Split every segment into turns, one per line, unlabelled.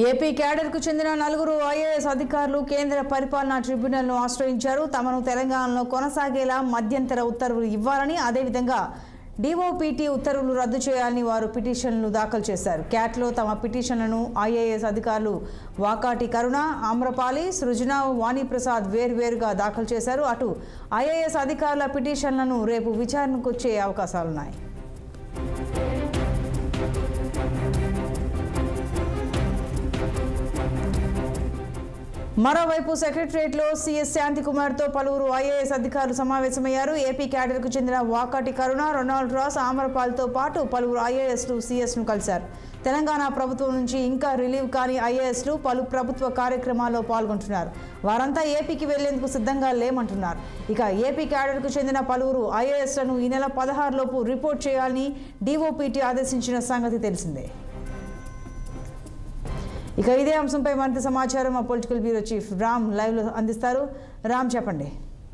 AP క్యాడర్కు చెందిన నలుగురు ఐఏఎస్ అధికారులు కేంద్ర పరిపాలనా ట్రిబ్యునల్ను ఆశ్రయించారు తమను తెలంగాణలో కొనసాగేలా మధ్యంతర ఉత్తర్వులు ఇవ్వాలని అదేవిధంగా డిఓపిటి ఉత్తర్వులు రద్దు చేయాలని వారు పిటిషన్లు దాఖలు చేశారు క్యాట్లో తమ పిటిషన్లను ఐఏఎస్ అధికారులు వాకాటి కరుణ ఆమ్రపాలి సృజన వాణిప్రసాద్ వేర్వేరుగా దాఖలు చేశారు అటు ఐఏఎస్ అధికారుల పిటిషన్లను రేపు విచారణకు వచ్చే అవకాశాలున్నాయి మరోవైపు సెక్రటరియట్లో సీఎస్ శాంతికుమార్తో పలువురు ఐఏఎస్ అధికారులు సమావేశమయ్యారు ఏపీ క్యాడర్కు చెందిన వాకాటి కరుణ రొనాల్డ్ రాస్ ఆమరపాల్తో పాటు పలువురు ఐఏఎస్లు సీఎస్ను కలిశారు తెలంగాణ ప్రభుత్వం నుంచి ఇంకా రిలీవ్ కాని ఐఏఎస్లు పలు ప్రభుత్వ కార్యక్రమాల్లో పాల్గొంటున్నారు వారంతా ఏపీకి వెళ్లేందుకు సిద్ధంగా లేమంటున్నారు ఇక ఏపీ క్యాడర్కు చెందిన పలువురు ఐఏఎస్లను ఈ నెల పదహారులోపు రిపోర్ట్ చేయాలని డీఓపీటీ ఆదేశించిన సంగతి తెలిసిందే ఇక ఇదే అంశంపై మరింత సమాచారం మా పొలిటికల్ బ్యూరో చీఫ్ రామ్ లైవ్లో అందిస్తారు రామ్ చెప్పండి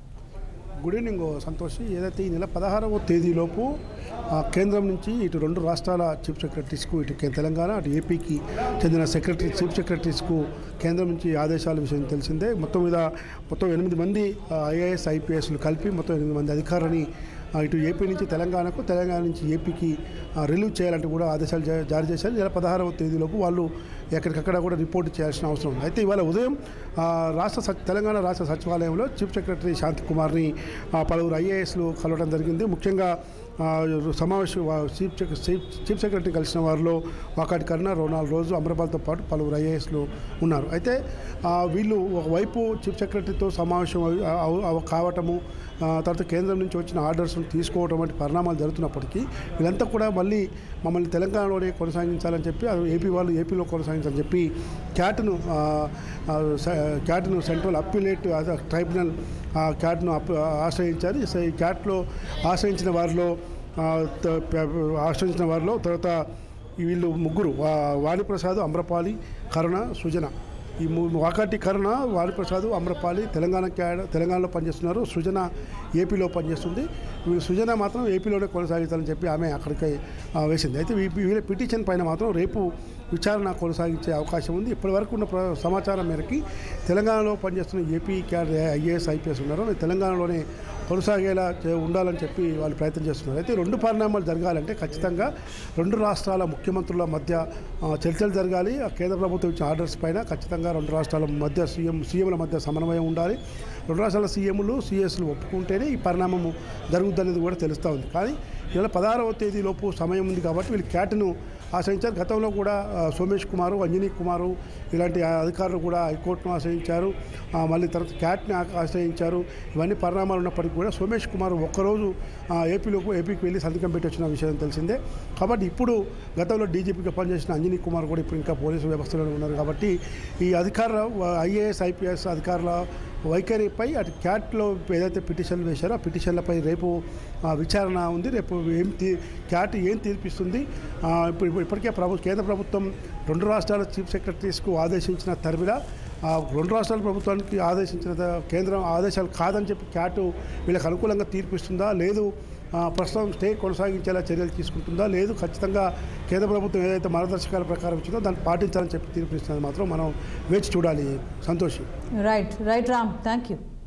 గుడ్ ఈవినింగ్ సంతోషి ఏదైతే ఈ నెల పదహారవ తేదీలోపు ఆ, కేంద్రం నుంచి ఇటు రెండు రాష్ట్రాల చీఫ్ సెక్రటరీస్కు ఇటు కే- తెలంగాణ అటు ఏపీకి చెందిన సెక్రటరీ చీఫ్ సెక్రటరీస్కు కేంద్రం నుంచి ఆదేశాల విషయం తెలిసిందే మొత్తం మీద మొత్తం ఎనిమిది మంది ఐఏఎస్ ఐపీఎస్లు కలిపి మొత్తం ఎనిమిది మంది అధికారులని ఆ, ఇటు ఏపీ నుంచి తెలంగాణకు తెలంగాణ నుంచి ఏపీకి ఆ, రిలీవ్ చేయాలంటూ కూడా ఆదేశాలు జా- జారీ చేశారు నెల పదహారవ తేదీలోపు వాళ్ళు ఎక్కడికక్కడ కూడా రిపోర్ట్ చేయాల్సిన అవసరం ఉంది అయితే ఇవాళ ఉదయం ఆ, రాష్ట్ర సచ్- తెలంగాణ రాష్ట్ర సచివాలయంలో చీఫ్ సెక్రటరీ శాంతి కుమార్ని ఆ, పలువురు ఐఏఎస్లు కలవడం జరిగింది ముఖ్యంగా ఆ, సమావేశం వా- చీఫ్ సెక్- చీఫ్ చీఫ్ సెక్రటరీ కలిసిన వారిలో వాకాటి కరుణ రోనాల్డ్ రోజు అమరపాల్తో పాటు పలువురు ఐఏఎస్లు ఉన్నారు అయితే ఆ, వీళ్ళు ఒకవైపు చీఫ్ సెక్రటరీతో సమావేశం అవి- అవ- అవ- కావటము ఆ, తర్వాత కేంద్రం నుంచి వచ్చిన ఆర్డర్స్ను తీసుకోవడం వంటి పరిణామాలు జరుగుతున్నప్పటికీ వీళ్ళంతా కూడా మళ్ళీ మమ్మల్ని తెలంగాణలోనే కొనసాగించాలని చెప్పి అది ఏపీ వాళ్ళు ఏపీలో కొనసాగించాలని చెప్పి క్యాట్ను ఆ, ఆ, స- క్యాట్ను సెంట్రల్ అప్పీలేట్ ట్రైబ్యునల్ ఆ క్యాట్ను అప్ ఆశ్రయించారు ఈ స- ఈ క్యాట్లో ఆశ్రయించిన వారిలో ఆ, త- ప- ఆశ్రయించిన వారిలో తర్వాత ఈ వీళ్ళు ముగ్గురు వా- వాణిప్రసాద్ అమ్రపాలి కరుణ సుజన ఈ ము- వాకాటి కరుణ వాణిప్రసాద్ అమ్రపాలి తెలంగాణ క్యాడ్ తెలంగాణలో పనిచేస్తున్నారు సృజన ఏపీలో పనిచేస్తుంది వీళ్ళు సృజన మాత్రం ఏపీలోనే కొనసాగించాలని చెప్పి ఆమె అక్కడికి ఆ, వేసింది అయితే వీ- వీళ్ళ పిటిషన్ పైన మాత్రం రేపు విచారణ కొనసాగించే అవకాశం ఉంది ఇప్పటి వరకు ఉన్న ప్ర- సమాచారం మేరకి తెలంగాణలో పనిచేస్తున్న ఏపీ క్యాడ్ ఐఏఎస్ ఐపీఎస్ ఉన్నారు వాళ్ళు తెలంగాణలోనే కొనసాగేలా చే- ఉండాలని చెప్పి వాళ్ళు ప్రయత్నం చేస్తున్నారు అయితే రెండు పరిణామాలు జరగాలంటే ఖచ్చితంగా రెండు రాష్ట్రాల ముఖ్యమంత్రుల మధ్య ఆ, చర్చలు జరగాలి ఆ కేంద్ర ప్రభుత్వం ఇచ్చిన ఆర్డర్స్ పైన ఖచ్చితంగా రెండు రాష్ట్రాల మధ్య సీఎం సీఎంల మధ్య సమన్వయం ఉండాలి రెండు రాష్ట్రాల సీఎంలు సిఎస్లు ఒప్పుకుంటేనే ఈ పరిణామము జరుగుద్దనేది కూడా తెలుస్తూ ఉంది కానీ ఇలా పదహారవ తేదీలోపు సమయం ఉంది కాబట్టి వీళ్ళు క్యాట్ను ఆశ్రయించారు గతంలో కూడా ఆ, సోమేష్ కుమారు అంజనీ కుమారు ఇలాంటి ఆ అధికారులు కూడా హైకోర్టును ఆశ్రయించారు ఆ, మళ్ళీ తర్వాత క్యాట్ని ఆ- ఆశ్రయించారు ఇవన్నీ పరిణామాలు ఉన్నప్పటికీ కూడా సోమేష్ కుమార్ ఒక్కరోజు ఆ, ఏపీలోకి ఏపీకి వెళ్ళి సంతకం పెట్టి వచ్చిన విషయం తెలిసిందే కాబట్టి ఇప్పుడు గతంలో డీజీపీగా పనిచేసిన అంజనీ కుమార్ కూడా ఇప్పుడు ఇంకా పోలీసు వ్యవస్థలో ఉన్నారు కాబట్టి ఈ అధికారుల ఐఏఎస్ ఐపీఎస్ అధికారుల వైఖరిపై అటు క్యాట్లో ఏదైతే పిటిషన్లు వేశారో ఆ పిటిషన్లపై రేపు ఆ, విచారణ ఉంది రేపు ఏం తీ క్యాట్ ఏం తీర్పిస్తుంది ఆ, ఇప్పుడు ఇప్పుడు ఇప్పటికే ప్రభు కేంద్ర ప్రభుత్వం రెండు రాష్ట్రాల చీఫ్ సెక్రటరీస్కు ఆదేశించిన తరిమిలా ఆ రెండు రాష్ట్రాల ప్రభుత్వానికి ఆదేశించిన త- కేంద్రం ఆదేశాలు కాదని చెప్పి క్యాట్ వీళ్ళకి అనుకూలంగా తీర్పిస్తుందా లేదు ఆ, ప్రస్తుతం స్టే కొనసాగించేలా చర్యలు తీసుకుంటుందా లేదు ఖచ్చితంగా కేంద్ర ప్రభుత్వం ఏదైతే మార్గదర్శకాల ప్రకారం ఇచ్చిందో దాన్ని పాటించాలని చెప్పి తీర్పిస్తున్నది మాత్రం మనం వేచి చూడాలి Santoshi
right right Ram thank you